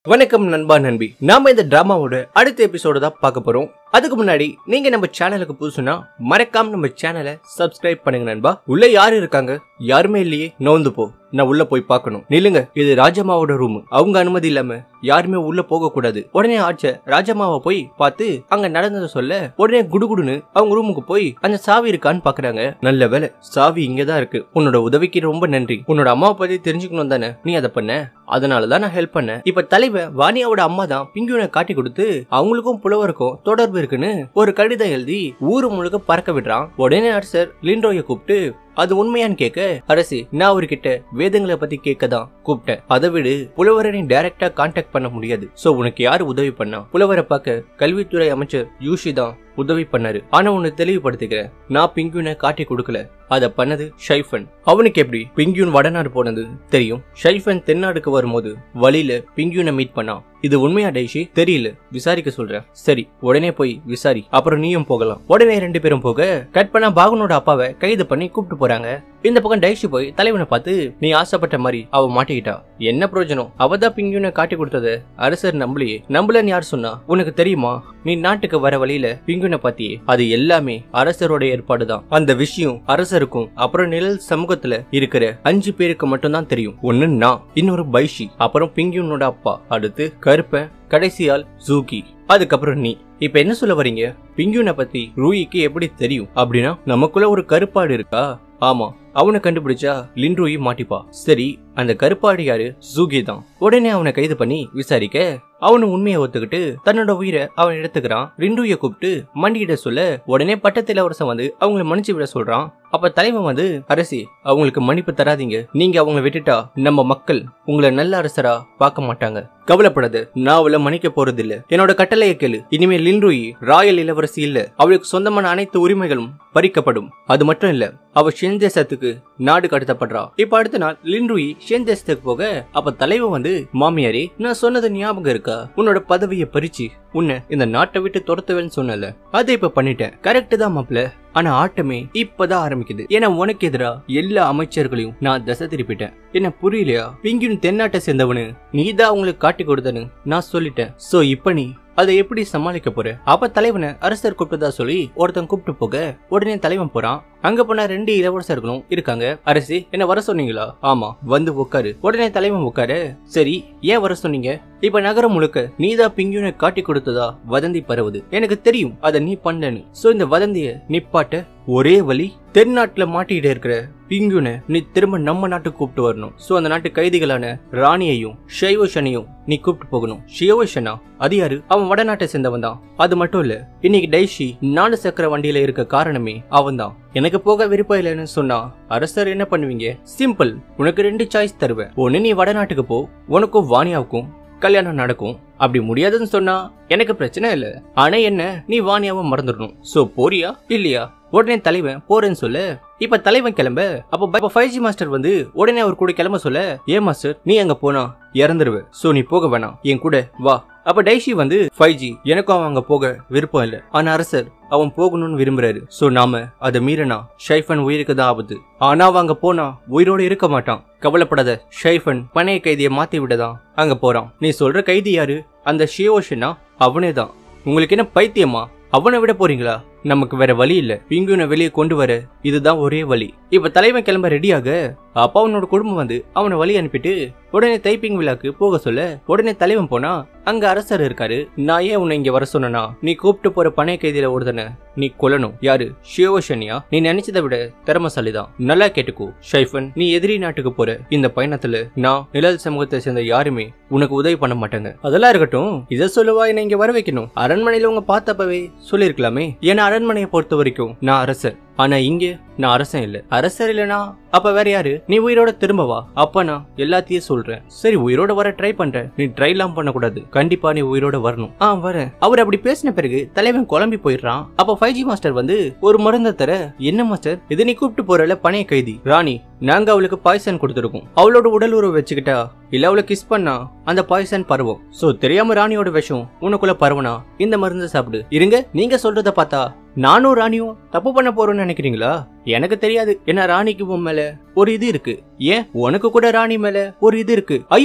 வணக்கம் நண்பா நண்பி நாம இந்த டிராமாவோட அடுத்த எபிசோடு தான் பார்க்க போறோம் அதுக்கு முன்னாடி நீங்க நம்ம சேனலுக்கு புதுசுனா மறக்காம நம்ம சேனலை சப்ஸ்கிரைப் பண்ணுங்க நண்பா உள்ள யாரு இருக்காங்க யாருமே இல்லையே நோந்து போ நான் உள்ள போய் பார்க்கணும் நில்லுங்க இது ராஜம்மாவோட ரூம் அவங்க அனுமதி இல்லாம யாருமே உள்ள போக கூடாது உடனே ஆட்ச ராஜம்மாவை போய் பார்த்து அங்க நடந்ததை சொல்ல உடனே குடுகுடுன்னு அவங்க ரூமுக்கு போய் அந்த சாவி இருக்கான்னு பாக்குறாங்க நல்ல வேலை சாவி இங்கதான் இருக்கு உன்னோட உதவிக்கு ரொம்ப நன்றி உன்னோட அம்மாவை பத்தி தெரிஞ்சுக்கணும் தானே நீ அதை பண்ண அதனாலதான் நான் ஹெல்ப் பண்ணேன் இப்ப தலைவன் வாணியாவோட அம்மா தான் பிங்குனை காட்டி கொடுத்து அவங்களுக்கும் புலவருக்கும் தொடர்பு இருக்குன்னு ஒரு கடிதம் எழுதி ஊரு முழுக்க பறக்க விடுறான் உடனே அரசர் லிண்டோய கூப்பிட்டு அது உண்மையான்னு கேட்க அரசி நான் அவர்கிட்ட வேதங்களை பத்தி கேட்க தான் கூப்பிட்டேன் அதை விடு புலவரை நீ டைரக்டா கான்டாக்ட் பண்ண முடியாது சோ உனக்கு யாரு உதவி பண்ணா புலவரை பார்க்க கல்வித்துறை அமைச்சர் யூஷி தான் உதவி பண்ணாரு ஆனா உன்னை தெளிவுபடுத்திக்கிறேன் நான் பிங்குனை காட்டி கொடுக்கல அத பண்ணது ஷைஃபன் அவனுக்கு எப்படி பிங்கியூன் வடநாடு போனது தெரியும் ஷைஃபன் தென்னாடுக்கு வரும்போது வழியில பிங்கியூனை மீட் பண்ணான் இது உண்மையா டைஷி தெரியல விசாரிக்க சொல்றேன் சரி உடனே போய் விசாரி அப்புறம் நீயும் போகலாம் உடனே ரெண்டு பேரும் போக கட் பண்ணா பாகுனோட அப்பாவை கைது பண்ணி கூப்பிட்டு போறாங்க இந்த பக்கம் டைஷி போய் தலைவனை பார்த்து நீ ஆசைப்பட்ட மாதிரி அவ மாட்டிக்கிட்டா என்ன பிரயோஜனம் அவ தான் பிங்கியூனை காட்டி கொடுத்தத அரசர் நம்பலையே நம்பலன்னு யார் சொன்னா உனக்கு தெரியுமா நீ நாட்டுக்கு வர வழியில பிங்குனை பாத்தியே அது எல்லாமே அரசரோட ஏற்பாடு தான் அந்த விஷயம் அரசருக்கும் அப்புறம் நிழல் சமூகத்துல இருக்கிற அஞ்சு பேருக்கு மட்டும்தான் தெரியும் ஒன்னு நான் இன்னொரு பைஷி அப்புறம் பிங்குனோட அப்பா அடுத்து கருப்பன் கடைசியால் ஜூகி அதுக்கப்புறம் நீ இப்ப என்ன சொல்ல வரீங்க பிங்குனை பத்தி ரூயிக்கு எப்படி தெரியும் அப்படின்னா நமக்குள்ள ஒரு கருப்பாடு இருக்கா ஆமா அவனை கண்டுபிடிச்சா லின்ரூயி மாட்டிப்பா சரி அந்த கருப்பாடு யாரு ஜூகி தான் உடனே அவனை கைது பண்ணி விசாரிக்க அவனு உண்மையை ஒத்துக்கிட்டு தன்னோட உயிரை அவன் எடுத்துக்கிறான் ரிண்டுய கூப்பிட்டு மண்டியிட சொல்ல உடனே பட்டத்து இளவரசன் வந்து அவங்களை மன்னிச்சு விட சொல்றான் அப்ப தலைவன் வந்து அரசி அவங்களுக்கு மன்னிப்பு தராதீங்க நீங்க அவங்கள விட்டுட்டா நம்ம மக்கள் உங்களை நல்ல அரசரா பார்க்க மாட்டாங்க கவலைப்படாத நான் அவளை மன்னிக்க போறது இல்ல என்னோட கட்டளையை கேளு இனிமே லின்ருயி ராயல் இளவரசி இல்ல அவளுக்கு சொந்தமான அனைத்து உரிமைகளும் பறிக்கப்படும் அது மட்டும் இல்ல அவ ஷென் தேசத்துக்கு நாடு கடத்தப்படுறா இப்ப அடுத்த நாள் லின்ருயி ஷென் தேசத்துக்கு போக அப்ப தலைவன் வந்து மாமியாரே நான் சொன்னது ஞாபகம் இருக்கா உன்னோட பதவியை பறிச்சு உன்னை இந்த நாட்டை விட்டு துரத்துவேன்னு சொன்னல அதை இப்ப பண்ணிட்டேன் கரெக்ட் தான் மாப்ள ஆனா ஆட்டமே இப்பதான் ஆரம்பிக்குது ஏன்னா உனக்கு எதிரா எல்லா அமைச்சர்களையும் நான் தசை திருப்பிட்டேன் என்ன புரியலையா பிங்கின் தென்னாட்டை சேர்ந்தவனு நீதான் அவங்களுக்கு காட்டி கொடுத்தனு நான் சொல்லிட்டேன் சோ இப்ப நீ அதை எப்படி சமாளிக்க போற அப்ப தலைவனை அரசர் கூப்பிட்டதா சொல்லி ஒருத்தன் கூப்பிட்டு போக உடனே தலைவன் போறான் அங்க போன ரெண்டு இளவரசர்களும் இருக்காங்க அரசி என்ன வர சொன்னீங்களா ஆமா வந்து உட்காரு உடனே தலைவன் உட்காரு சரி ஏன் வர சொன்னீங்க இப்ப நகரம் முழுக்க நீதான் பிங்கியூனை காட்டி கொடுத்ததா வதந்தி பரவுது எனக்கு தெரியும் அதை நீ பண்ணனு சோ இந்த வதந்திய நிப்பாட்ட ஒரே வழி தென்னாட்டுல மாட்டிக்கிட்டே இருக்கிற பிங்குனை நீ திரும்ப நம்ம நாட்டுக்கு கூப்பிட்டு வரணும் சோ அந்த நாட்டு கைதிகளான ராணியையும் ஷைவோஷனையும் நீ கூப்பிட்டு போகணும் ஷியோஷனா அது யாரு அவன் வடநாட்டை சேர்ந்தவன் தான் அது மட்டும் இல்ல இன்னைக்கு டைஷி நாலு சக்கர வண்டியில இருக்க காரணமே அவன் தான் எனக்கு போக விருப்பம் இல்லைன்னு சொன்னா அரசர் என்ன பண்ணுவீங்க சிம்பிள் உனக்கு ரெண்டு சாய்ஸ் தருவேன் ஒன்னு நீ வடநாட்டுக்கு போ உனக்கும் வாணியாவுக்கும் கல்யாணம் நடக்கும் அப்படி முடியாதுன்னு சொன்னா எனக்கு பிரச்சனை இல்ல ஆனா என்ன நீ வாணியாவை மறந்துடணும் சோ போறியா இல்லையா உடனே தலைவன் போறேன்னு சொல்ல இப்ப தலைவன் கிளம்ப அப்ப ஃபைவ் ஜி மாஸ்டர் வந்து உடனே அவர் கூட கிளம்ப சொல்ல ஏன் மாஸ்டர் நீ அங்க போனா இறந்துருவ சோ நீ போக வேணாம் என் கூட வா அப்ப டைஷி வந்து ஃபைவ் ஜி எனக்கும் அவன் அங்க போக விருப்பம் இல்ல ஆனா அரசர் அவன் போகணும்னு விரும்புறாரு சோ நாம அதை மீறனா ஷைஃபன் உயிருக்கு தான் ஆபத்து ஆனா அவன் அங்க போனா உயிரோட இருக்க மாட்டான் கவலைப்படாத ஷைஃபன் பணைய கைதியை மாத்தி விடதான் அங்க போறான் நீ சொல்ற கைதி யாரு அந்த ஷியோஷனா அவனே தான் உங்களுக்கு என்ன பைத்தியமா அவனை விட போறீங்களா நமக்கு வேற வழி இல்ல பிங்குனை வெளியே கொண்டு வர இதுதான் ஒரே வழி இப்ப தலைவன் கிளம்ப ரெடியாக அப்பா அவனோட குடும்பம் வந்து அவனை வழி அனுப்பிட்டு உடனே டைப்பிங் விழாக்கு போக சொல்ல உடனே தலைவன் போனா அங்க அரசர் இருக்காரு நான் ஏன் உன்னை இங்க வர சொன்னா நீ கூப்பிட்டு போற பணைய கைதியில ஒருத்தனை நீ கொல்லணும் யாரு ஷியோஷனியா நீ நினைச்சதை விட திறமசாலி தான் நல்லா கேட்டுக்கோ ஷைஃபன் நீ எதிரி நாட்டுக்கு போற இந்த பயணத்துல நான் நிழல் சமூகத்தை சேர்ந்த யாருமே உனக்கு உதவி பண்ண மாட்டாங்க அதெல்லாம் இருக்கட்டும் இதை சொல்லவா என்ன இங்க வர வைக்கணும் அரண்மனையில உங்க பார்த்தப்பவே சொல்லிருக்கலாமே ஏன்னா அரண்மனையை பொறுத்த வரைக்கும் நான் அரசர் ஆனா இங்க நான் அரசன் இல்ல அரசர் இல்லனா அப்ப வேற யாரு நீ உயிரோட திரும்ப வா அப்ப நான் எல்லாத்தையும் சொல்றேன் சரி உயிரோட வர ட்ரை பண்றேன் நீ ட்ரை எல்லாம் பண்ண கூடாது கண்டிப்பா நீ உயிரோட வரணும் ஆ வரேன் அவர் அப்படி பேசின பிறகு தலைவன் குழம்பி போயிடுறான் அப்ப ஃபைவ் ஜி மாஸ்டர் வந்து ஒரு மருந்தை தர என்ன மாஸ்டர் இது நீ கூப்பிட்டு போறல பணைய கைதி ராணி நாங்க அவளுக்கு பாய்சன் கொடுத்துருக்கோம் அவளோட உடல் உறவு வச்சுக்கிட்டா இல்ல அவளை கிஸ் பண்ணா அந்த பாய்சன் பரவும் சோ தெரியாம ராணியோட விஷம் உனக்குள்ள பரவனா இந்த மருந்து சாப்பிடு இருங்க நீங்க சொல்றத பார்த்தா நானும் ராணியும் தப்பு பண்ண போறோம்னு நினைக்கிறீங்களா எனக்கு தெரியாது ஏன்னா ராணிக்கு உன் மேல ஒரு இது இருக்கு ஏன் உனக்கு கூட ராணி மேல ஒரு இது இருக்கு ஐயோ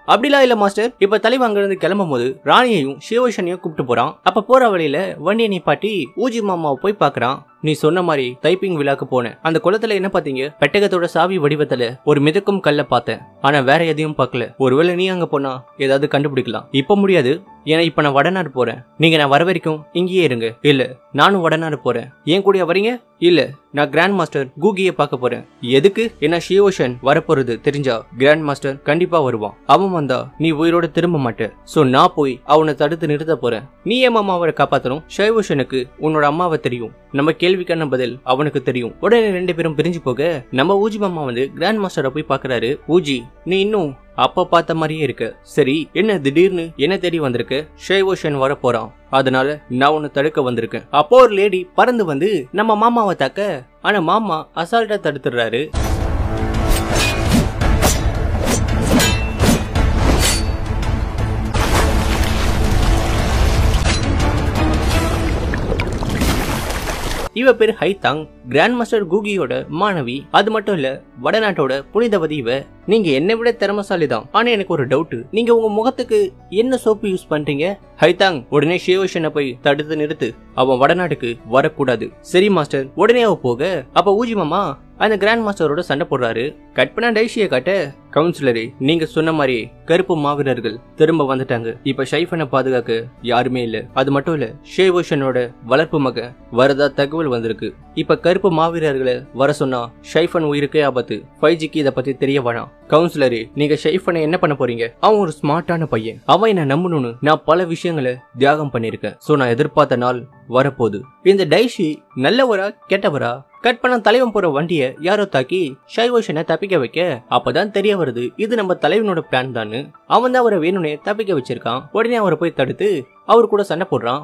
அப்படிலாம் இல்ல மாஸ்டர் இப்ப தலைவன் அங்க இருந்து கிளம்பும் போது ராணியையும் சிவசனையும் கூப்பிட்டு போறான் அப்ப போற வழியில வண்டியை நிப்பாட்டி ஊஜி மாமாவை போய் பாக்குறான் நீ சொன்ன மாதிரி டைப்பிங் விழாக்கு போனேன் அந்த குளத்துல என்ன பாத்தீங்க பெட்டகத்தோட சாவி வடிவத்துல ஒரு மிதக்கும் கல்ல பார்த்தேன் ஆனா வேற எதையும் பார்க்கல ஒருவேளை நீ அங்க போனா ஏதாவது கண்டுபிடிக்கலாம் இப்ப முடியாது ஏன்னா இப்ப நான் வடநாடு போறேன் நீங்க நான் வர வரைக்கும் இங்கேயே இருங்க இல்ல நானும் வடநாடு போறேன் ஏன் கூடயா வரீங்க இல்ல நான் கிராண்ட் மாஸ்டர் கூகியை பார்க்க போறேன் எதுக்கு என்ன ஷியோஷன் வரப்போறது தெரிஞ்சா கிராண்ட் மாஸ்டர் கண்டிப்பா வருவான் அவன் வந்தா நீ உயிரோட திரும்ப மாட்ட சோ நான் போய் அவனை தடுத்து நிறுத்த போறேன் நீ ஏன் மாமாவை காப்பாத்தணும் ஷைவோஷனுக்கு உன்னோட அம்மாவை தெரியும் நம்ம கேள்விக்கான பதில் அவனுக்கு தெரியும் உடனே ரெண்டு பேரும் பிரிஞ்சு போக நம்ம ஊஜி மாமா வந்து கிராண்ட் மாஸ்டரை போய் பாக்குறாரு ஊஜி நீ இன்னும் அப்ப பார்த்த மாதிரியே இருக்க சரி என்ன திடீர்னு என்ன தேடி வந்திருக்க ஷேவோஷன் வர போறான் அதனால நான் உன்னை தடுக்க வந்திருக்கேன் அப்போ ஒரு லேடி பறந்து வந்து நம்ம மாமாவை தாக்க ஆனா மாமா அசால்ட்டா தடுத்துடுறாரு இவ பேர் ஹைதாங் கிராண்ட் மாஸ்டர் கூகியோட மாணவி அது மட்டும் இல்ல வடநாட்டோட புனிதவதி இவ நீங்க என்னை விட திறமசாலி தான் ஆனா எனக்கு ஒரு டவுட் நீங்க உங்க முகத்துக்கு என்ன சோப்பு யூஸ் பண்றீங்க ஹைதாங் உடனே ஷேவோஷனை போய் தடுத்து நிறுத்து அவன் வடநாட்டுக்கு வரக்கூடாது சரி மாஸ்டர் உடனே அவ போக அப்ப ஊஜி மாமா அந்த கிராண்ட் மாஸ்டரோட சண்டை போடுறாரு கட் பண்ண டைஷியை காட்ட கவுன்சிலரே நீங்க சொன்ன மாதிரி கருப்பு மாவீரர்கள் திரும்ப வந்துட்டாங்க இப்ப ஷைஃபனை பாதுகாக்க யாருமே இல்ல அது மட்டும் இல்ல ஷேவோஷனோட வளர்ப்பு மகன் வரதா தகவல் வந்திருக்கு இப்ப கருப்பு மாவீரர்களை வர சொன்னா ஷைஃபன் உயிருக்கே ஆபத்து ஃபைவ் ஜிக்கு இதை பத்தி தெரிய வேணாம் கவுன்சிலரே நீங்க ஷைஃபனை என்ன பண்ண போறீங்க அவன் ஒரு ஸ்மார்ட்டான பையன் அவன் என்ன நம்பணும்னு நான் பல விஷயங்களை தியாகம் பண்ணிருக்கேன் சோ நான் எதிர்பார்த்த நாள் வரப்போகுது இந்த டைஷி நல்லவரா கெட்டவரா கட் பண்ண தலைவன் போற வண்டியை யாரோ தாக்கி ஷைவோஷனை தப்பிக்க வைக்க அப்பதான் தெரிய வருது இது நம்ம தலைவனோட பிளான் தான் அவன் தான் அவரை வேணும்னே தப்பிக்க வச்சிருக்கான் உடனே அவரை போய் தடுத்து அவர் கூட சண்டை போடுறான்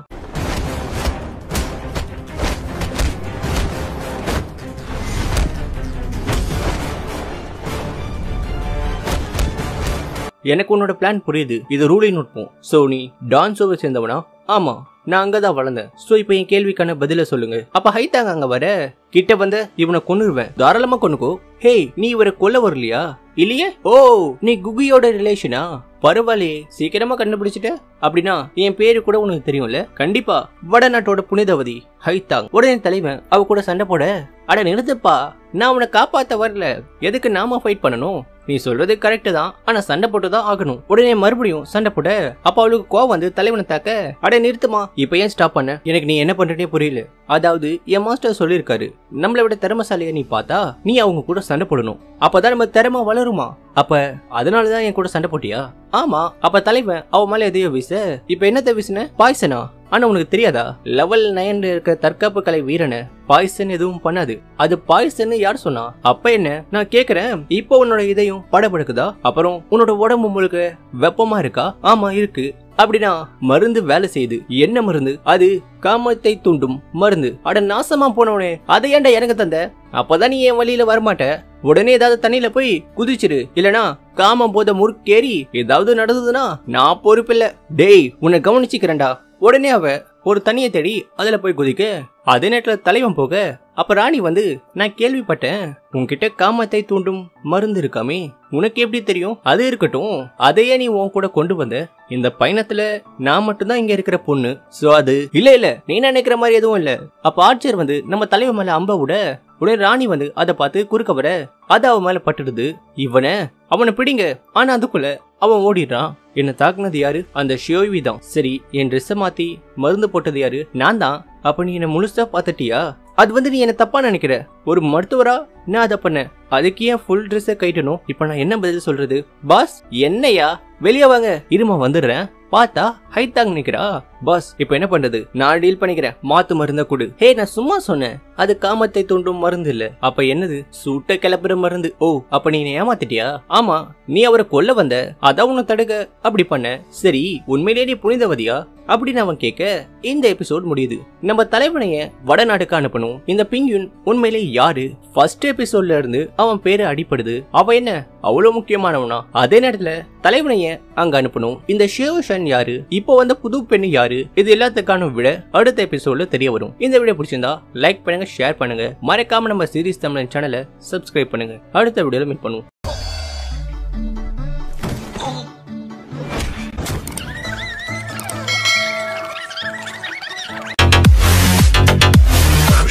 எனக்கு உன்னோட பிளான் புரியுது இது ரூலை நுட்பம் சோ நீ டான்ஸோவை சேர்ந்தவனா ஆமா நான் அங்கதான் வளர்ந்தேன் சோ இப்போ என் கேள்விக்கான பதில சொல்லுங்க அப்ப ஹைத்தாங்க அங்க வர கிட்ட வந்த இவனை கொன்னுருவேன் தாராளமா கொன்னுக்கோ ஹேய் நீ இவரை கொல்ல வரலையா இல்லையே ஓ நீ குகியோட ரிலேஷனா பரவாயில்லையே சீக்கிரமா கண்டுபிடிச்சிட்ட அப்படின்னா என் பேரு கூட உனக்கு தெரியும்ல கண்டிப்பா வடநாட்டோட புனிதவதி ஹைத்தாங் உடனே தலைவன் அவ கூட சண்டை போட அட நிறுத்துப்பா நான் உன்னை காப்பாத்த வரல எதுக்கு நாம ஃபைட் பண்ணணும் நீ சொல்றது கரெக்ட் தான் ஆனா சண்டை போட்டு தான் ஆகணும் உடனே மறுபடியும் சண்டை போட அப்ப அவளுக்கு கோவம் வந்து தலைவனை தாக்க அட நிறுத்துமா இப்ப ஏன் ஸ்டாப் பண்ண எனக்கு நீ என்ன பண்றதே புரியல அதாவது என் மாஸ்டர் சொல்லியிருக்காரு நம்மளை விட திறமசாலியா நீ பார்த்தா நீ அவங்க கூட சண்டை போடணும் அப்பதான் நம்ம திறமை வளருமா அப்ப அதனாலதான் என் கூட சண்டை போட்டியா ஆமா அப்ப தலைவன் அவ மேல எதையோ வீச இப்ப என்னத்த வீசுன பாய்சனா ஆனா உனக்கு தெரியாதா லெவல் நைன்ல இருக்க தற்காப்பு கலை வீரனை பாய்சன் எதுவும் பண்ணாது அது பாய்சன் யார் சொன்னா அப்ப என்ன நான் கேக்குறேன் இப்போ உன்னோட இதயம் படபடுக்குதா அப்புறம் உன்னோட உடம்பு முழுக்க வெப்பமா இருக்கா ஆமா இருக்கு அப்படின்னா மருந்து வேலை செய்யுது என்ன மருந்து அது காமத்தை தூண்டும் மருந்து அட நாசமா போனவனே அதை ஏன்டா எனக்கு தந்த அப்பதான் நீ என் வழியில வரமாட்ட உடனே ஏதாவது தண்ணியில போய் குதிச்சிரு இல்லனா காமம் போத முறுக்கேறி ஏதாவது நடந்ததுன்னா நான் பொறுப்பில்ல டேய் உன்னை கவனிச்சுக்கிறேன்டா உடனே அவ ஒரு தண்ணியை தேடி அதுல போய் குதிக்க அதே நேரத்துல தலைவன் போக அப்ப ராணி வந்து நான் கேள்விப்பட்டேன் உன்கிட்ட காமத்தை தூண்டும் மருந்து இருக்காமே உனக்கு எப்படி தெரியும் அது இருக்கட்டும் அதையே நீ உன் கூட கொண்டு வந்த இந்த பயணத்துல நான் மட்டும்தான் இங்க இருக்கிற பொண்ணு சோ அது இல்ல இல்ல நீ நினைக்கிற மாதிரி எதுவும் இல்ல அப்ப ஆட்சியர் வந்து நம்ம தலைவன் மேல அம்ப விட உடனே ராணி வந்து அதை பார்த்து குறுக்க வர அது அவன் மேல பட்டுடுது இவனை அவனை பிடிங்க ஆனா அதுக்குள்ள அவன் ஓடிடுறான் என்ன தாக்குனது யாரு அந்த ஷியோவி தான் சரி என் ட்ரெஸ்ஸை மாத்தி மருந்து போட்டது யாரு நான் தான் அப்ப நீ என்ன முழுசா பாத்துட்டியா அது வந்து நீ என்ன தப்பா நினைக்கிற ஒரு மருத்துவரா நான் அதை பண்ணேன் அதுக்கு ஏன் ஃபுல் ட்ரெஸ்ஸை கைட்டணும் இப்ப நான் என்ன பதில் சொல்றது பாஸ் என்னையா வெளியே வாங்க இருமா வந்துடுறேன் பார்த்தா ஹைத்தாங் நிக்கிறா பாஸ் இப்போ என்ன பண்றது நான் டீல் பண்ணிக்கிறேன் மாத்து மருந்த கொடு ஹே நான் சும்மா சொன்னேன் அது காமத்தை தூண்டும் மருந்து இல்ல அப்ப என்னது சூட்ட கிளப்புற மருந்து ஓ அப்ப நீ என்னை ஏமாத்திட்டியா ஆமா நீ அவரை கொல்ல வந்த அதான் உன்னை தடுக்க அப்படி பண்ண சரி உண்மையிலேயே நீ புனிதவதியா அப்படின்னு அவன் கேட்க இந்த எபிசோட் முடியுது நம்ம தலைவனைய வடநாட்டுக்கு அனுப்பணும் இந்த பிங்யூன் உண்மையிலே யாரு ஃபர்ஸ்ட் எபிசோட்ல இருந்து அவன் பேரு அடிப்படுது அவன் என்ன அவ்வளவு முக்கியமானவனா அதே நேரத்துல தலைவனைய அங்க அனுப்பணும் இந்த ஷேவஷன் யாரு இப்போ வந்த புது பெண்ணு யாரு இது எல்லாத்துக்கான விட அடுத்த எபிசோட்ல தெரிய வரும் இந்த வீடியோ பிடிச்சிருந்தா லைக் பண்ணுங்க ஷேர் பண்ணுங்க மறக்காம நம்ம சீரிஸ் தமிழன் சேனலை சப்ஸ்கிரைப் பண்ணுங்க அடுத்த வீடியோல மீட் பண்ணுவோம்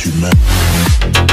humanity.